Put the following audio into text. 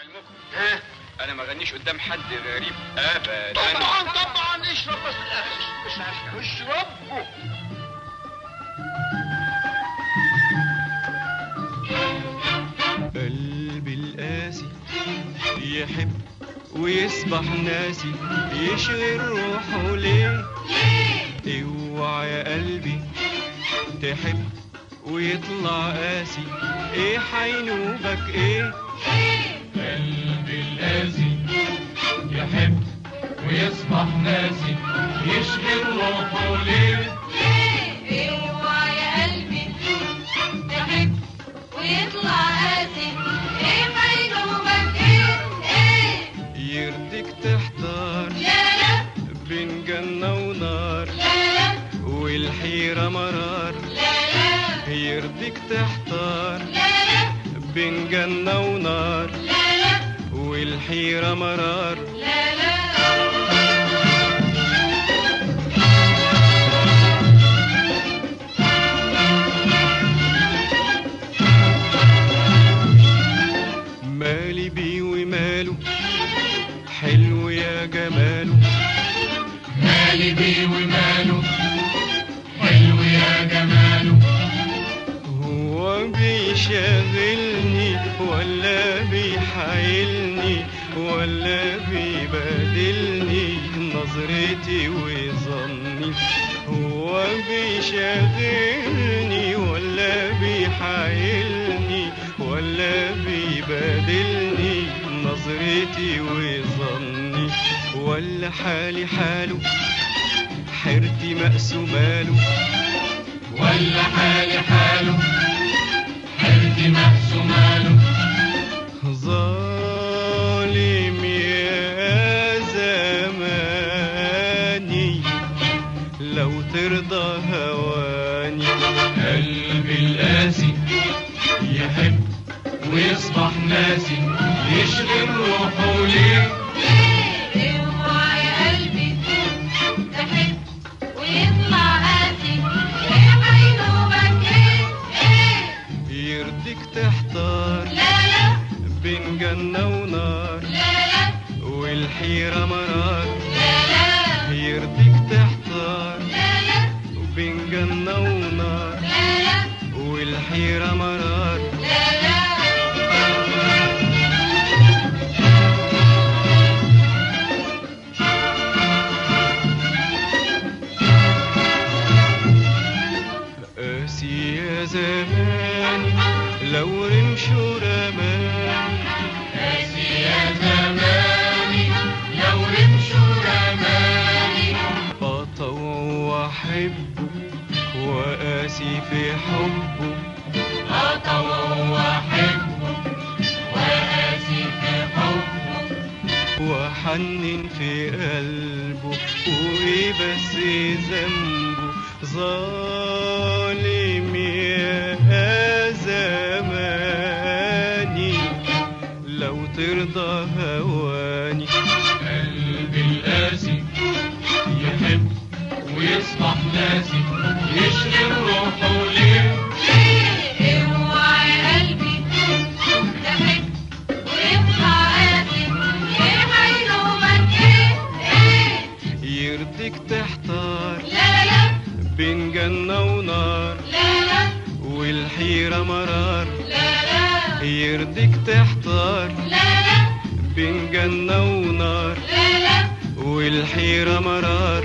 علمكم ها انا ما غنيش قدام حد غريب ابدا طبعا طبعا اشرب بس اشرب اشربه قلبي القاسي يحب ويصبح ناسي يشغل روحه ليه اوعى يا قلبي تحب ويطلع قاسي ايه حينوبك ايه قلبي القاسي يحب ويصبح ناسي يشغل روحه ليه اوعى يا قلبي تحب ويطلع قاسي ايه حيلومك ايه ايه يرضيك تحتار لا لا بين جنة ونار لا لا والحيرة مرار لا لا يرضيك تحتار لا لا بين جنة ونار لا لا والحيرة مرار لا لا مالي بيه وماله حلو يا جماله مالي بيه وماله حلو يا جماله هو بيشغلني ولا بيحايلني ولا بيبادلني نظرتي وظني هو بيشغلني ولا بيحايلني ولا بيبادلني نظرتي وظني ولا حالي حاله حيرتي مقسوماله ولا حالي حاله حيرتي مقسوماله ظالم يا زماني لو ترضى هواني قلبي القاسي يحب ويصبح ناسي يشغل روحه ليه اوعى يا قلبي تحب ويطلع قاسي ايه حيلومك ايه ايه يرضيك تحتار لا لا بين جنة ونار لا لا والحيرة مرار لا لا يرضيك تحتار لا لا بين جنة ونار لا لا والحيرة مرار لا لا قاسي يا زماني لو رمشوا رماني قاسي يا زماني لو رمشوا رماني أطوع وأحبه وقاسي في حبه أطوع وأحبه وقاسي في حبه وحنن في قلبه وايه بس ذنبه ظالم يا زماني لو ترضى هواني قلبي القاسي يحب ويصبح ناسي يشغل روحه ليه اوعى يا قلبي تحب ويطلع قاسي ايه حيلومك ايه ايه يرضيك تحتار لا لا بين جنة ونار لا لا والحيرة مرار لا لا يرضيك تحتار لا لا بين جنة ونار لا لا والحيرة مرار